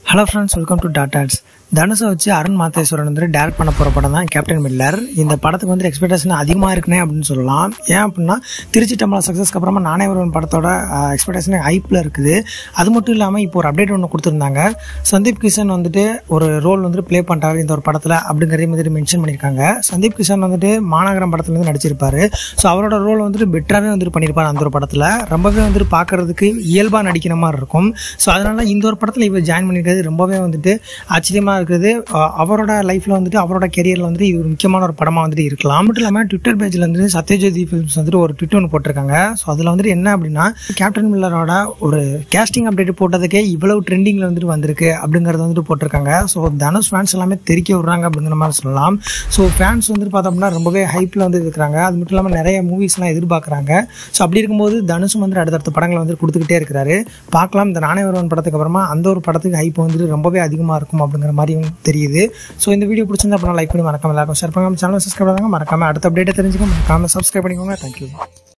hello friends welcome to டாட்டாட்ஸ் தனுஷை வச்சு அருண் மாத்தேஸ்வரன் வந்து டேரக்ட் பண்ண போகிற படம் தான் கேப்டன் மில்லர் இந்த படத்துக்கு வந்து எக்ஸ்பெக்டேஷன் அதிகமாக இருக்குனே அப்படின்னு சொல்லலாம் ஏன் அப்படின்னா திருச்சி டம்பளா சக்ஸஸ்க்கு அப்புறமா நானே ஒருவன் படத்தோட எக்ஸ்பெக்டேஷன் ஹைப்பில் இருக்குது அது மட்டும் இல்லாமல் இப்போ ஒரு அப்டேட் ஒன்று கொடுத்துருந்தாங்க சந்தீப் கிஷன் வந்துட்டு ஒரு ரோல் வந்துட்டு ப்ளே பண்ணுறாரு இந்த ஒரு படத்தில் அப்படிங்கிறத மாதிரி மென்ஷன் பண்ணியிருக்காங்க சந்தீப் கிஷன் வந்துட்டு மாநகரம் படத்துல இருந்து நடிச்சிருப்பாரு ஸோ அவரோட ரோல் வந்துட்டு பெட்டராகவே வந்துட்டு பண்ணியிருப்பாரு அந்த ஒரு படத்தில் ரொம்பவே வந்துட்டு பார்க்கறதுக்கு இயல்பாக நடிக்கிற மாதிரி இருக்கும் ஸோ அதனால இந்த ஒரு படத்தில் இவர் ஜாயின் பண்ணியிருக்கிறது ரொம்பவே வந்துட்டு ஆச்சரியமாக இருக்குது அஹ் அவரோட லைஃப்பில் வந்துட்டு அவரோட கெரியரில் வந்துட்டு இது ஒரு முக்கியமான ஒரு படமாக வந்துட்டு இருக்கலாம் மட்டும் இல்லாமல் ட்விட்டர் பேஜில் வந்துட்டு சத்யஜோதி ஃபிலிம்ஸ் வந்துட்டு ஒரு ட்விட் ஒன்று போட்டிருக்காங்க ஸோ அதில் வந்துட்டு என்ன அப்படின்னா கேப்டன் மில்லரோட ஒரு கேஸ்டிங் அப்டேட் போட்டதுக்கே இவ்வளவு ட்ரெண்டிங்கில் வந்துட்டு வந்திருக்கு அப்படிங்கிறத வந்துட்டு போட்டிருக்காங்க ஸோ தனுஷ் ஃபேன்ஸ் எல்லாமே தெறிக்க விடுறாங்க அப்படிங்கிற மாதிரி சொல்லலாம் ஸோ ஃபேன்ஸ் வந்துட்டு பார்த்தோம்னா ரொம்பவே ஹைப்பில் வந்து இருக்கிறாங்க அது மட்டும் இல்லாமல் நிறைய மூவிஸ்லாம் எதிர்பார்க்குறாங்க ஸோ அப்படி இருக்கும்போது தனுஷும் வந்துட்டு அடுத்தடுத்த படங்களை வந்து கொடுத்துக்கிட்டே இருக்கிறாரு பார்க்கலாம் இந்த நானே ஒருவன் படத்துக்கு அப்புறமா அந்த ஒரு படத்துக்கு ஹைப் வந்துட்டு ரொம்பவே அதிகமாக இருக்கும் அப்படிங்கிற மாதிரியும் தெரியுது ஸோ இந்த வீடியோ பிடிச்சிருந்தா அப்புறம் லைக் பண்ணி மறக்காம எல்லாருக்கும் ஷேர் பண்ணுங்க சேனல் சப்ஸ்கிரைப் பண்ணுங்க மறக்காம அடுத்த அப்டேட்டை தெரிஞ்சுக்க மறக்காம சப்ஸ்கிரைப் பண்ணிக்கோங்க தேங்க்யூ